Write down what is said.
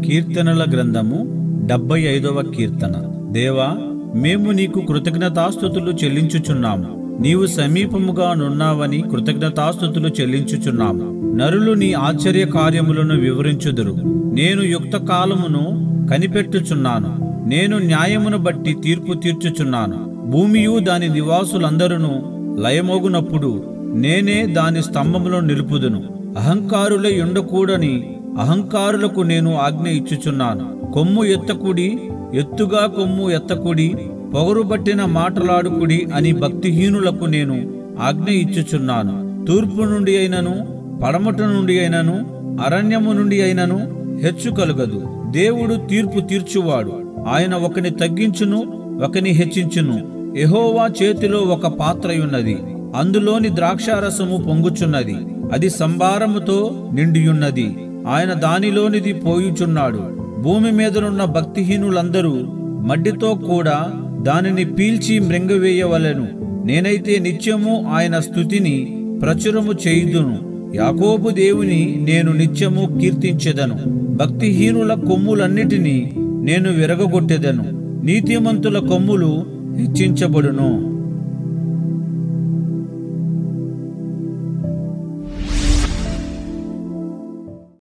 కీర్తనల గ్రంథము డెబ్బై ఐదవ కీర్తన దేవా మేము నీకు కృతజ్ఞతాస్థుతులు చెల్లించుచున్నాము నీవు సమీపముగా నున్నావని కృతజ్ఞతాస్థుతులు చెల్లించుచున్నాము నరులు నీ ఆశ్చర్య కార్యములను వివరించుదురు నేను యుక్త కాలమును కనిపెట్టుచున్నాను నేను న్యాయమును బట్టి తీర్పు తీర్చుచున్నాను భూమియు దాని నివాసులందరూ లయమోగునప్పుడు నేనే దాని స్తంభములో నిలుపుదును అహంకారులై ఉండకూడని అహంకారులకు నేను ఆజ్ఞ ఇచ్చుచున్నాను కొమ్ము ఎత్తకుడి ఎత్తుగా కొమ్ము ఎత్తకుడి పొగరుబట్టిన మాటలాడుకుడి అని భక్తిహీనులకు నేను ఆజ్ఞ ఇచ్చుచున్నాను తూర్పు నుండి అయినను పడమట నుండి అయినను అరణ్యము నుండి అయినను హెచ్చు కలుగదు దేవుడు తీర్పు తీర్చువాడు ఆయన ఒకని తగ్గించును ఒకని హెచ్చించును ఎహోవా చేతిలో ఒక పాత్రయున్నది అందులోని ద్రాక్షారసము పొంగుచున్నది అది సంభారముతో నిండియున్నది ఆయన దానిలోనిది పోయుచున్నాడు భూమి మీదనున్న భక్తిహీనులందరూ మడ్డితో కూడా దానిని పీల్చి మృంగవేయవలెను నేనైతే నిత్యము ఆయన స్థుతిని ప్రచురము చేయుదును యాకోబు దేవుని నేను నిత్యము కీర్తించెదను భక్తిహీనుల కొమ్ములన్నిటినీ నేను విరగగొట్టెదను నీతిమంతుల కొమ్ములు హెచ్చించబడును